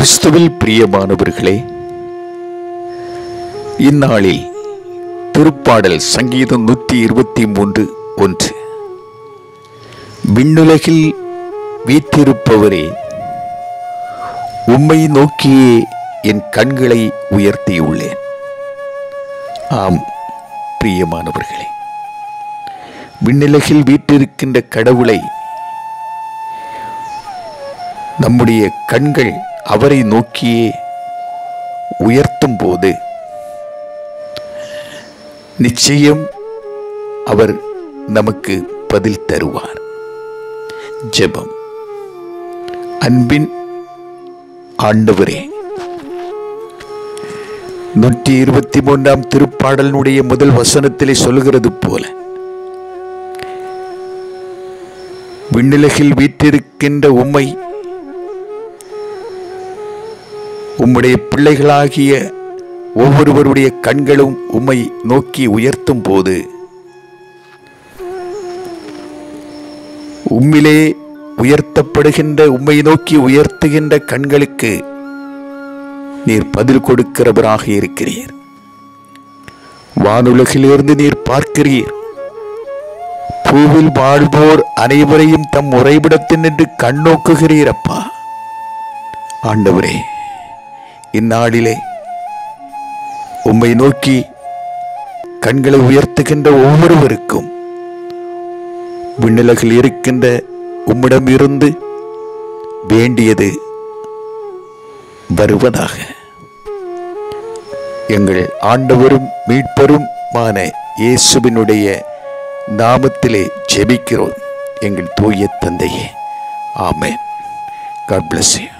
கிறிஸ்துவில் பிரியமானவர்களே இந்நாளில் திருப்பாடல் சங்கீதம் நூற்றி இருபத்தி மூன்று ஒன்று விண்ணுலகில் வீற்றிருப்பவரே உம்மை நோக்கியே என் கண்களை உயர்த்தியுள்ளேன் ஆம் பிரியமானவர்களே விண்ணுலகில் வீற்றிருக்கின்ற கடவுளை நம்முடைய கண்கள் அவரை நோக்கியே உயர்த்தும் போது நிச்சயம் அவர் நமக்கு பதில் தருவார் ஜெபம் அன்பின் ஆண்டவரே நூற்றி இருபத்தி மூன்றாம் திருப்பாடலினுடைய முதல் வசனத்திலே சொல்கிறது போல விண்ணுலகில் வீற்றிருக்கின்ற உம்மை உம்முடைய பிள்ளைகளாகிய ஒவ்வொருவருடைய கண்களும் உம்மை நோக்கி உயர்த்தும் போது உம்மிலே உயர்த்தப்படுகின்ற உம்மை நோக்கி உயர்த்துகின்ற கண்களுக்கு நீர் பதில் கொடுக்கிறவராக இருக்கிறீர் வானுலகிலிருந்து நீர் பார்க்கிறீர் பூவில் வாழ்வோர் அனைவரையும் தம் உறைவிடத்தில் நின்று கண்ணோக்குகிறீர் அப்பா ஆண்டவரே இந்நாளிலே உம்மை நோக்கி கண்களை உயர்த்துகின்ற ஒவ்வொருவருக்கும் விண்ணுலகில் இருக்கின்ற உம்மிடம் இருந்து வேண்டியது வருவதாக எங்கள் ஆண்டவரும் மீட்பருமான இயேசுவினுடைய நாமத்திலே ஜெபிக்கிறோம் எங்கள் தூய தந்தையே ஆமென் காட் bless you